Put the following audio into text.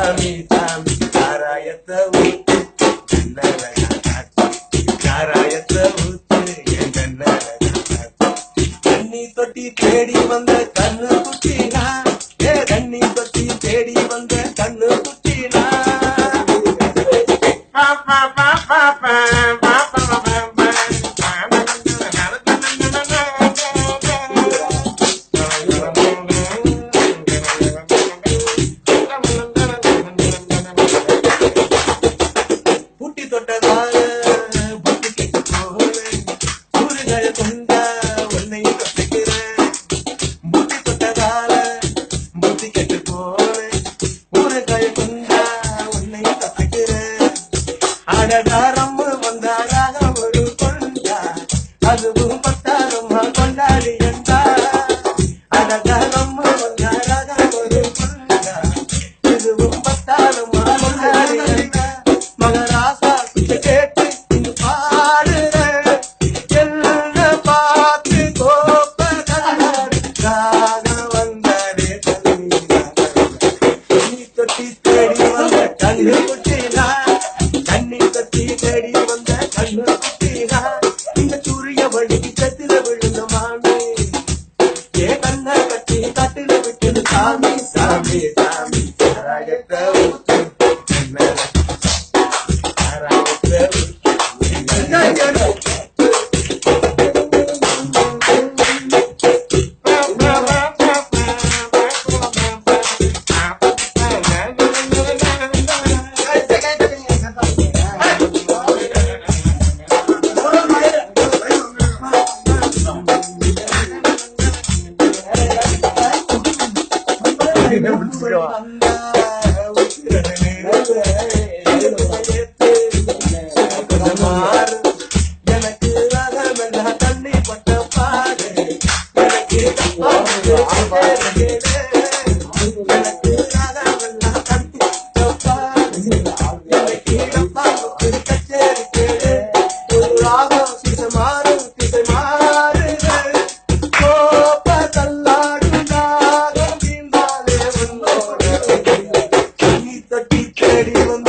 சாமி சாமி சாராயத்தை ஊத்து கண்ணழகா காத்து சாராயத்தை ஊத்து என் கண்ணழகா காத்து தண்ணி தொட்டி தேடி வந்த கண்ணு குட்டினா ஏ தண்ணி தொட்டி தேடி வந்த கண்ணு குட்டினா புட்டி தொட்டதால புட்டி கெட்டு போவேன் சூரியகாய கொண்டா உன்னையும் தொட்டுக்கிறேன் புட்டி தொட்டதால புத்தி கெட்டு போவேன் ஊறுகாய கொண்டா உன்னையும் தொட்டுக்கிறேன் அடகாரம் வந்தாராக ஒரு கொண்டா அதுவும் பத்தாரமா கொண்டாடி என்றா அடகாரம் வந்தாராக ஒரு கொண்டா இதுவும் பத்தாரமா கொண்டாடி என்றா மகராசா பிச்சை கேட்டு இங்கு பாடுறேன் என்ன பார்த்து கோப்பதாரு ராக வந்தாரே தண்ணி தொட்டி தேடி வந்த கண்ணு குட்டினா தண்ணி தொட்டி தேடி வந்த கண்ணு குட்டினா இந்த சூரிய வழிக்கு கத்திர விழுந்த மாமி ஏ கண்ண கட்டி கட்டில விட்டது சாமி சாமி சாமி சாராயத்தை ஊத்து மேல சாராயத்தை ஊத்து எனக்கு ரகமெல்லாம் தண்ணி பட்ட பாடு எனக்கு எனக்கு ரகமெல்லாம் தண்ணி பட்ட பாடு எனக்கு டப்பாவுக்கு கச்சேரி கேடு ஒரு ராகம் திசை மாறும் திசை மாறுது கோப்ப தள்ளாடும் ராகம் தீண்டாலே உன்னோட தண்ணி தட்டி தேடி வந்து